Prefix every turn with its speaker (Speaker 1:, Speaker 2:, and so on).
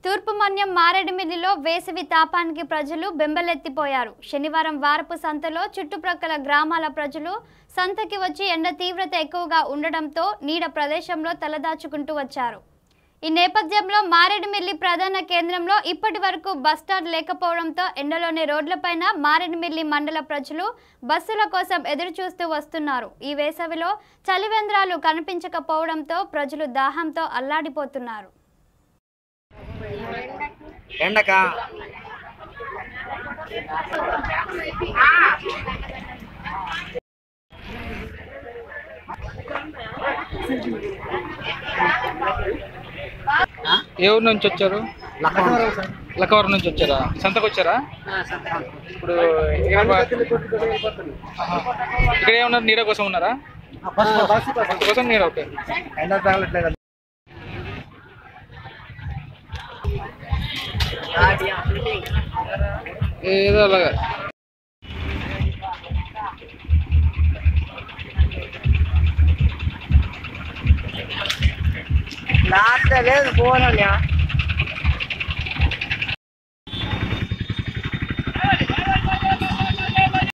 Speaker 1: తూర్పు మన్యం మారేడుమిల్లిలో వేసవి తాపానికి ప్రజలు బెంబలెత్తిపోయారు శనివారం వారపు సంతలో చుట్టుప్రక్కల గ్రామాల ప్రజలు సంతకి వచ్చి ఎండ తీవ్రత ఎక్కువగా ఉండడంతో నీడ ప్రదేశంలో తలదాచుకుంటూ వచ్చారు ఈ నేపథ్యంలో మారేడుమిల్లి ప్రధాన కేంద్రంలో ఇప్పటి వరకు బస్టాండ్ లేకపోవడంతో ఎండలోని రోడ్లపైన మారేడుమిల్లి మండల ప్రజలు బస్సుల కోసం ఎదురు చూస్తూ వస్తున్నారు ఈ వేసవిలో చలివేంద్రాలు కనిపించకపోవడంతో ప్రజలు దాహంతో అల్లాడిపోతున్నారు
Speaker 2: ఎండకా
Speaker 3: ఏ ఊరు నుంచి వచ్చారు లక్కవరం నుంచి వచ్చారా సంతకు వచ్చారా ఇప్పుడు ఏం బా- ఆహా. ఇక్కడ ఏమన్నారు నీడ కోసం ఉన్నారా సంత కోసం నీడ ఓకే
Speaker 2: ఎండ తగలట్లేదు
Speaker 3: ఏదో అలాగా
Speaker 2: లేదు పోనా